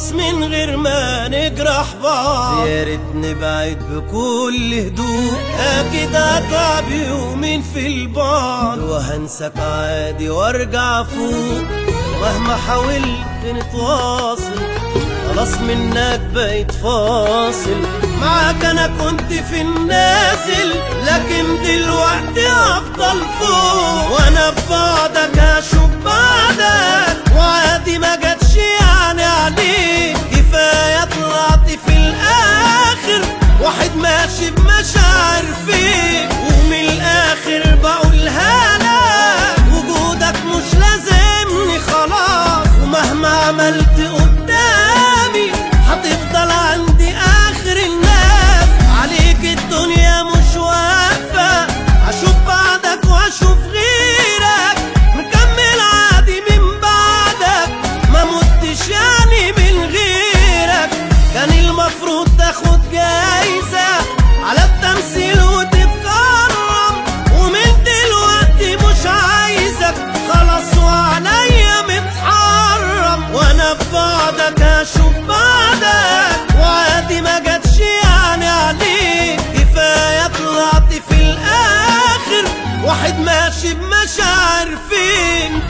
خلاص من غير ما نجرح بعض يا ريت نبعد بكل هدوء اكيد هتعب يومين في البعد وهنساك عادي وارجع فوق مهما حاولت نتواصل خلاص منك بقيت فاصل معاك انا كنت في النازل لكن دلوقتي افضل فوق وانا ببعدك هشوف بعدك وعادي ما جاتش يعني عليك كفايه طلعت في الاخر واحد ماشي بمشاعر فيك ومن الاخر بقولها لك وجودك مش لازمني خلاص ومهما عملت قدامي هتفضل عندي اخر الناس عليك الدنيا مش واقفة هشوف بعدك واشوف غيرك مكمل عادي من بعدك ما متش يعني من غيرك كان المفروض تاخد جايزة على التمثيل وتتكرم ومن دلوقتي مش عايزك خلاص وعليا متحرم وانا في بعدك هشوف بعدك وعادي ما جاتش يعني عليك كفايه طلعت في الاخر واحد ماشي بمشاعر فين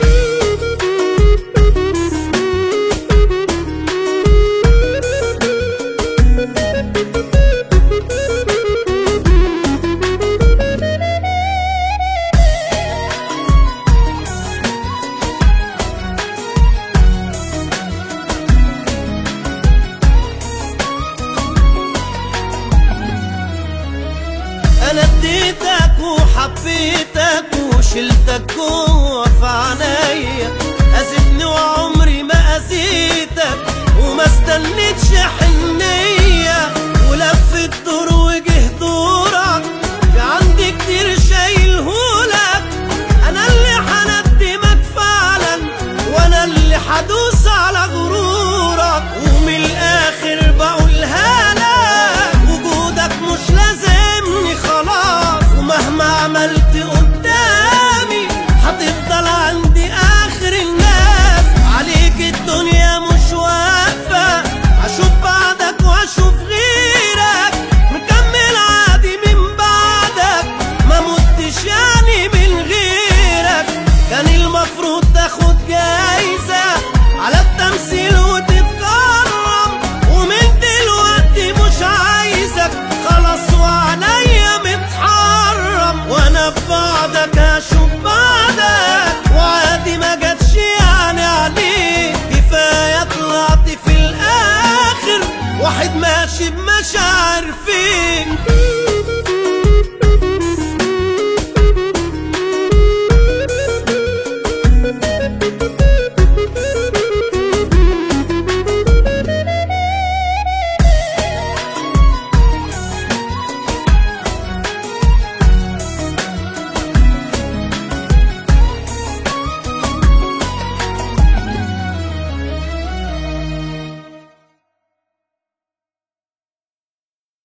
انا اديتك وحبيتك وشلتك جوه في عينيا اذيتني وعمري ما اذيتك وما استنيتش حنيه ولفت دور وجه دورك في عندي كتير شايلهولك انا اللي هندمك فعلا وانا اللي هدوس على غرورك ومن الاخر بقولها لك وجودك مش لازمني خلاص ومهما عملت قدامي هتفضل عندي اخر الناس عليك الدنيا مش واقفة اشوف بعدك واشوف غيرك مكمل عادي من بعدك ما متش يعني من غيرك كان المفروض تاخد جاي